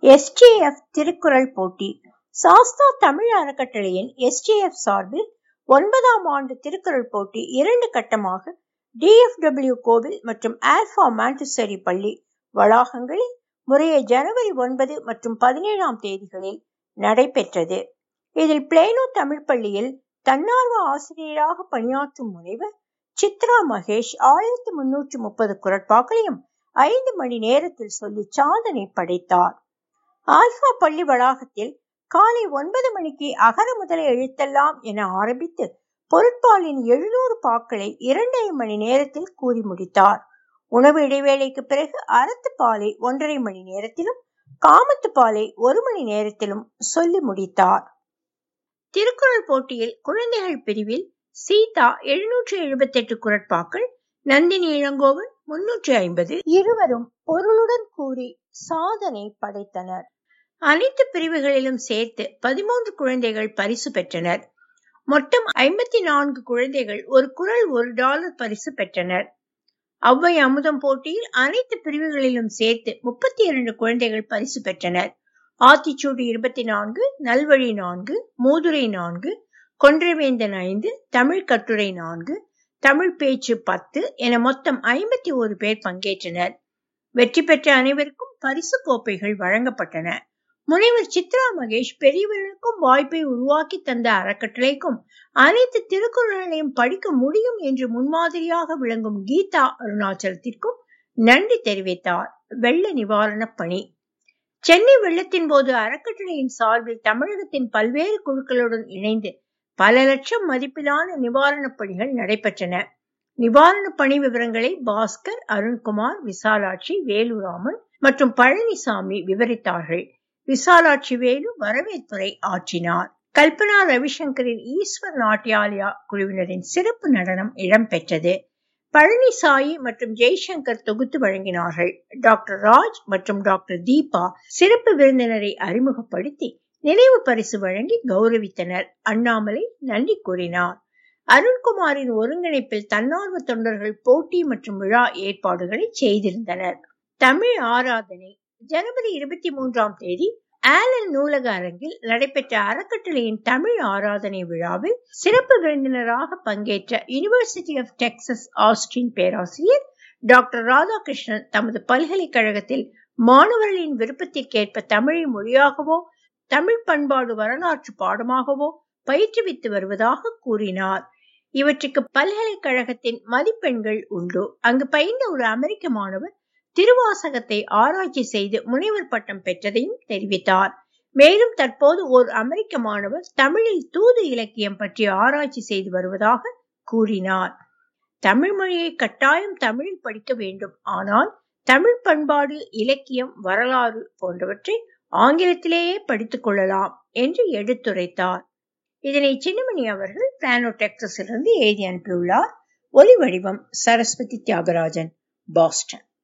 SDF Thirukkural போட்டி சாஸ்தா தமிழ் அறக்கட்டளையின் SDF சார்பில் ஒன்பதாம் ஆண்டு திருக்குறள் போட்டி இரண்டு கட்டமாக டிஎஃப்டபிள்யூ கோவில் மற்றும் ஆல்பா மாண்டிசரி பள்ளி வளாகங்களில் முறையே ஜனவரி ஒன்பது மற்றும் பதினேழாம் தேதிகளில் நடைபெற்றது இதில் பிளேனோ தமிழ் பள்ளியில் தன்னார்வ ஆசிரியராக பணியாற்றும் முனைவர் சித்ரா மகேஷ் ஆயிரத்தி முன்னூற்றி முப்பது குரட்பாக்களையும் ஐந்து மணி நேரத்தில் சொல்லி சாதனை படைத்தார் ஆல்பா பள்ளி வளாகத்தில் காலை ஒன்பது மணிக்கு அகர முதல எழுத்தெல்லாம் என ஆரம்பித்து பொருட்பாலின் எழுநூறு பாக்களை இரண்டரை மணி நேரத்தில் கூறி முடித்தார் உணவு இடைவேளைக்கு பிறகு அறத்து பாலை ஒன்றரை மணி நேரத்திலும் காமத்து பாலை ஒரு மணி நேரத்திலும் சொல்லி முடித்தார் திருக்குறள் போட்டியில் குழந்தைகள் பிரிவில் சீதா எழுநூற்றி எழுபத்தி எட்டு குரட்பாக்கள் நந்தினி இளங்கோவன் முன்னூற்றி ஐம்பது இருவரும் பொருளுடன் கூறி சாதனை படைத்தனர் அனைத்து பிரிவுகளிலும் சேர்த்து பதிமூன்று குழந்தைகள் பரிசு பெற்றனர் மொத்தம் ஐம்பத்தி நான்கு குழந்தைகள் ஒரு குரல் ஒரு டாலர் பரிசு பெற்றனர் அவ்வை அமுதம் போட்டியில் அனைத்து பிரிவுகளிலும் சேர்த்து முப்பத்தி இரண்டு குழந்தைகள் பரிசு பெற்றனர் ஆத்திச்சூடு இருபத்தி நான்கு நல்வழி நான்கு மூதுரை நான்கு கொன்றைவேந்தன் ஐந்து தமிழ் கட்டுரை நான்கு தமிழ் பேச்சு பத்து என மொத்தம் ஐம்பத்தி ஒரு பேர் பங்கேற்றனர் வெற்றி பெற்ற அனைவருக்கும் பரிசு கோப்பைகள் வழங்கப்பட்டன முனைவர் சித்ரா மகேஷ் பெரியவர்களுக்கும் வாய்ப்பை உருவாக்கி தந்த அறக்கட்டளைக்கும் அனைத்து திருக்குறளையும் படிக்க முடியும் என்று முன்மாதிரியாக விளங்கும் கீதா அருணாச்சலத்திற்கும் நன்றி தெரிவித்தார் வெள்ள நிவாரண பணி சென்னை வெள்ளத்தின் போது அறக்கட்டளையின் சார்பில் தமிழகத்தின் பல்வேறு குழுக்களுடன் இணைந்து பல லட்சம் மதிப்பிலான நிவாரணப் பணிகள் நடைபெற்றன நிவாரண பணி விவரங்களை பாஸ்கர் அருண்குமார் விசாலாட்சி வேலுராமன் மற்றும் பழனிசாமி விவரித்தார்கள் விசாலாட்சி வேலு வரவேற்புரை ஆற்றினார் கல்பனா ரவிசங்கரின் ஈஸ்வர் நாட்டியாலயா குழுவினரின் சிறப்பு நடனம் இடம்பெற்றது பழனிசாயி மற்றும் ஜெய்சங்கர் தொகுத்து வழங்கினார்கள் டாக்டர் ராஜ் மற்றும் டாக்டர் தீபா சிறப்பு விருந்தினரை அறிமுகப்படுத்தி நினைவு பரிசு வழங்கி கௌரவித்தனர் அண்ணாமலை நன்றி கூறினார் அருண்குமாரின் ஒருங்கிணைப்பில் தன்னார்வ தொண்டர்கள் போட்டி மற்றும் விழா ஏற்பாடுகளை செய்திருந்தனர் தமிழ் ஆராதனை ஜனவரி இருபத்தி மூன்றாம் தேதி ஆலன் நூலக அரங்கில் நடைபெற்ற அறக்கட்டளையின் தமிழ் ஆராதனை விழாவில் சிறப்பு விருந்தினராக பங்கேற்ற யூனிவர்சிட்டி ஆஃப் டெக்சஸ் ஆஸ்டின் பேராசிரியர் டாக்டர் ராதாகிருஷ்ணன் தமது பல்கலைக்கழகத்தில் மாணவர்களின் விருப்பத்திற்கேற்ப தமிழை மொழியாகவோ தமிழ் பண்பாடு வரலாற்று பாடமாகவோ பயிற்றுவித்து வருவதாக கூறினார் இவற்றுக்கு பல்கலைக்கழகத்தின் மதிப்பெண்கள் உண்டு அங்கு பயின்ற ஒரு அமெரிக்க மாணவர் திருவாசகத்தை ஆராய்ச்சி செய்து முனைவர் பட்டம் பெற்றதையும் தெரிவித்தார் மேலும் தற்போது ஒரு அமெரிக்க மாணவர் தமிழில் தூது இலக்கியம் பற்றி ஆராய்ச்சி செய்து வருவதாக கூறினார் தமிழ் மொழியை கட்டாயம் தமிழில் படிக்க வேண்டும் ஆனால் தமிழ் பண்பாடு இலக்கியம் வரலாறு போன்றவற்றை ஆங்கிலத்திலேயே படித்துக் கொள்ளலாம் என்று எடுத்துரைத்தார் இதனை சின்னமணி அவர்கள் பிளானோ டெக்சஸிலிருந்து எழுதி அனுப்பியுள்ளார் ஒலி வடிவம் சரஸ்வதி தியாகராஜன் பாஸ்டன்